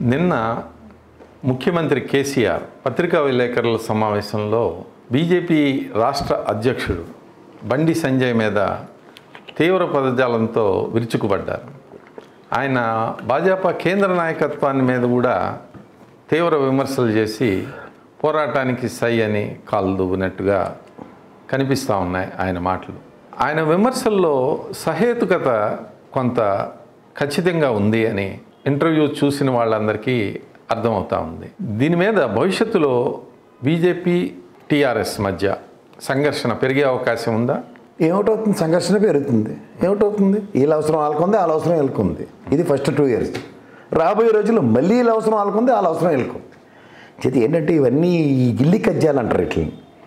నిన్న ముఖ్యమంత్రి కేసీఆర్ పత్రికా విలేకరుల సమావేశంలో బీజేపీ రాష్ట్ర అధ్యక్షుడు బండి సంజయ్ మీద తీవ్ర పదజాలంతో విరుచుకుపడ్డారు ఆయన భాజపా కేంద్ర నాయకత్వాన్ని మీద కూడా తీవ్ర విమర్శలు చేసి పోరాటానికి సై అని కాలు దువ్వినట్టుగా కనిపిస్తూ ఉన్నాయి ఆయన మాటలు ఆయన విమర్శల్లో సహేతుకత కొంత ఖచ్చితంగా ఉంది అని ఇంటర్వ్యూ చూసిన వాళ్ళందరికీ అర్థమవుతా ఉంది దీని మీద భవిష్యత్తులో బీజేపీ టీఆర్ఎస్ మధ్య సంఘర్షణ పెరిగే అవకాశం ఉందా ఏమిటవుతుంది సంఘర్షణ పెరుగుతుంది ఏమిటవుతుంది వీళ్ళ అవసరం వాళ్ళకుంది వాళ్ళ అవసరం వీళ్ళకుంది ఇది ఫస్ట్ టూ ఇయర్స్ రాబోయే రోజుల్లో మళ్ళీ వీళ్ళ అవసరం వాళ్ళకుంది వాళ్ళ అవసరం వీళ్ళకుంది చేతి ఏంటంటే ఇవన్నీ ఈ గిల్లి కజ్జాలు అంటారు ఇట్లని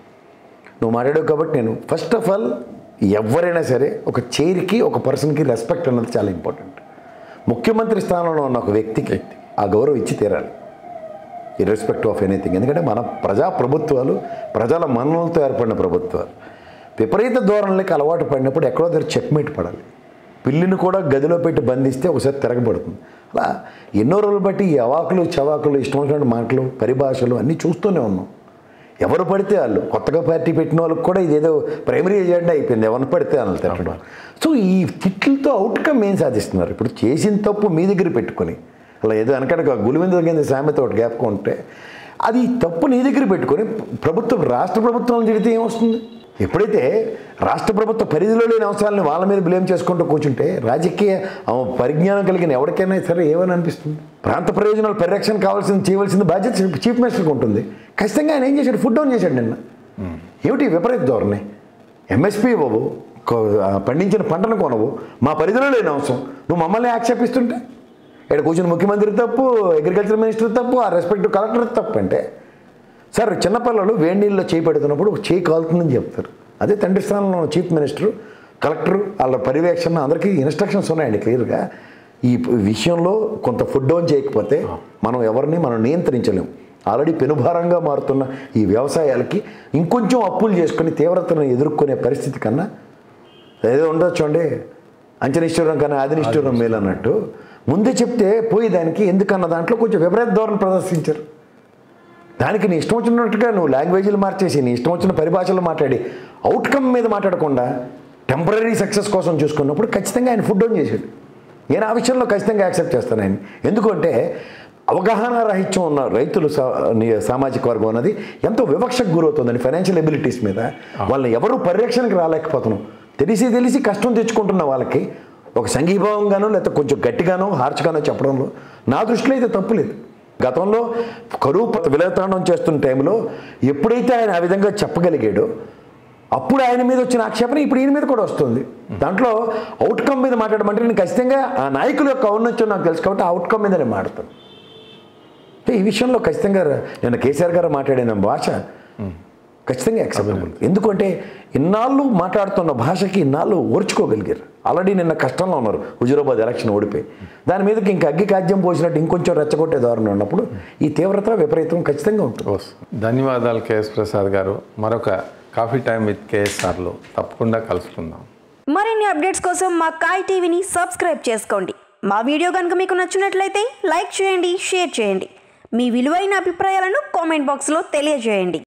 నువ్వు మాట్లాడావు కాబట్టి నేను ఫస్ట్ ఆఫ్ ఆల్ ఎవరైనా సరే ఒక చైర్కి ఒక పర్సన్కి రెస్పెక్ట్ అన్నది చాలా ఇంపార్టెంట్ ముఖ్యమంత్రి స్థానంలో ఉన్న ఒక వ్యక్తికి ఆ గౌరవం ఇచ్చి తీరాలి ఇర్రెస్పెక్ట్ ఆఫ్ ఎనీథింగ్ ఎందుకంటే మన ప్రజా ప్రభుత్వాలు ప్రజల మన్నలతో ఏర్పడిన ప్రభుత్వాలు విపరీత ధోరణులకి అలవాటు పడినప్పుడు ఎక్కడో దగ్గర చెక్మేట్ పడాలి పిల్లిని కూడా గదిలో పెట్టి బంధిస్తే ఒకసారి తిరగబడుతుంది అలా ఎన్నో రోజులు బట్టి ఈ అవాకులు చవాకులు ఇష్టం వచ్చినటువంటి మాటలు పరిభాషలు అన్నీ చూస్తూనే ఉన్నాం ఎవరు పడితే వాళ్ళు కొత్తగా పార్టీ పెట్టిన వాళ్ళకి కూడా ఇదేదో ప్రైమరీ ఎజెండా అయిపోయింది ఎవరిని పడితే వాళ్ళు తిట్టడం సో ఈ తిట్లతో అవుట్కమ్ ఏం సాధిస్తున్నారు ఇప్పుడు చేసిన తప్పు మీ దగ్గర పెట్టుకొని అలా ఏదో వెనకడక గులివింద కింద సామెత ఒకటి గ్యాప్గా ఉంటే అది తప్పు నీ దగ్గర పెట్టుకొని ప్రభుత్వం రాష్ట్ర ప్రభుత్వం జరిగితే ఏమొస్తుంది ఎప్పుడైతే రాష్ట్ర ప్రభుత్వ పరిధిలో లేని అంశాలను వాళ్ళ మీద బ్లేమ్ చేసుకుంటూ కూర్చుంటే రాజకీయ ఆ, పరిజ్ఞానం కలిగిన ఎవరికైనా సరే ఏమని అనిపిస్తుంది ప్రాంత ప్రయోజనాల పరిరక్షణ కావాల్సింది చేయవలసింది బాధ్యత చీఫ్ మినిస్టర్కి ఉంటుంది ఖచ్చితంగా ఆయన ఏం చేశాడు ఫుడ్ డౌన్ చేశాడు నిన్న ఏమిటి విపరీత ధోరణి ఎంఎస్పీ ఇవ్వవు కొ- ఆ, పండించిన పంటను కొనవు మా పరిధిలో లేని అవసరం నువ్వు మమ్మల్ని ఆక్షేపిస్తుంటే ఇక్కడ కూర్చుని ముఖ్యమంత్రి తప్పు అగ్రికల్చర్ మినిస్టర్ తప్పు ఆ రెస్పెక్ట్ కలెక్టర్ తప్పు అంటే సార్ చిన్నపిల్లలు వేడి నీళ్ళలో చేయి పెడుతున్నప్పుడు చేయి కాలుతుందని చెప్తారు అదే తండ్రి స్థానంలో ఉన్న చీఫ్ మినిస్టర్ కలెక్టర్ వాళ్ళ పర్యవేక్షణ అందరికీ ఇన్స్ట్రక్షన్స్ ఉన్నాయండి క్లియర్గా ఈ ప- విషయంలో కొంత ఫుడ్ డౌన్ చేయకపోతే మనం ఎవరిని మనం నియంత్రించలేం ఆల్రెడీ పెనుభారంగా మారుతున్న ఈ వ్యవసాయాలకి ఇంకొంచెం అప్పులు చేసుకొని తీవ్రతను ఎదుర్కొనే పరిస్థితి కన్నా ఏదో ఉండొచ్చండి అంచనిష్ఠూరం కన్నా ఆదినిష్ఠూరం మేలు అన్నట్టు ముందే చెప్తే పోయి దానికి ఎందుకన్న దాంట్లో కొంచెం విపరీత ధోరణి ప్రదర్శించారు దానికి నీ ఇష్టం వచ్చినట్టుగా నువ్వు లాంగ్వేజ్లు మార్చేసి నీ ఇష్టం వచ్చిన పరిభాషలు మాట్లాడి అవుట్కమ్ మీద మాట్లాడకుండా టెంపరీ సక్సెస్ కోసం చూసుకున్నప్పుడు ఖచ్చితంగా ఆయన ఫుడ్ డౌన్ చేశాడు నేను ఆ విషయంలో ఖచ్చితంగా యాక్సెప్ట్ చేస్తాను ఆయన ఎందుకంటే అవగాహన రాహిత్యం ఉన్న రైతులు సా- ని- సామాజిక వర్గం అన్నది ఎంతో వివక్షకు గురవుతుందని ఫైనాన్షియల్ ఎబిలిటీస్ మీద వాళ్ళని ఎవరు పరిరక్షణకి రాలేకపోతున్నాం తెలిసి తెలిసి కష్టం తెచ్చుకుంటున్న వాళ్ళకి ఒక సంఘీభావంగానో లేకపోతే కొంచెం గట్టిగానో హార్చ్గానో చెప్పడంలో నా దృష్టిలో అయితే తప్పులేదు గతంలో కరువు ప- విలతాండం చేస్తున్న టైంలో ఎప్పుడైతే ఆయన ఆ విధంగా చెప్పగలిగాడో అప్పుడు ఆయన మీద వచ్చిన ఆక్షేపణ ఇప్పుడు ఈయన మీద కూడా వస్తుంది దాంట్లో అవుట్కమ్ మీద మాట్లాడమంటే నేను ఖచ్చితంగా ఆ నాయకుల యొక్క ఔన్నత్యం నాకు తెలుసు కాబట్టి ఆ అవుట్కమ్ మీద నేను మాట్లాడతాను అంటే ఈ విషయంలో ఖచ్చితంగా నేను కేసీఆర్ గారు మాట్లాడిన భాష ఖచ్చితంగా యాక్సెప్టబుల్ ఎందుకంటే ఇన్నాళ్ళు మాట్లాడుతున్న భాషకి ఇన్నాళ్ళు ఓర్చుకోగలిగారు ఆల్రెడీ నిన్న కష్టంలో ఉన్నారు హుజురాబాద్ ఎలక్షన్ ఓడిపోయి దాని మీదకి ఇంకా అగ్గి కాజ్యం పోసినట్టు ఇంకొంచెం రెచ్చగొట్టే ధోరణి ఉన్నప్పుడు ఈ తీవ్రత విపరీతం ఖచ్చితంగా ఉంటుంది ఓస్ ధన్యవాదాలు కేఎస్ ప్రసాద్ గారు మరొక కాఫీ టైం విత్ కేఎస్ఆర్లో తప్పకుండా కలుసుకుందాం మరిన్ని అప్డేట్స్ కోసం మా కాయ్ టీవీని సబ్స్క్రైబ్ చేసుకోండి మా వీడియో కనుక మీకు నచ్చినట్లయితే లైక్ చేయండి షేర్ చేయండి మీ విలువైన అభిప్రాయాలను కామెంట్ బాక్స్లో తెలియజేయండి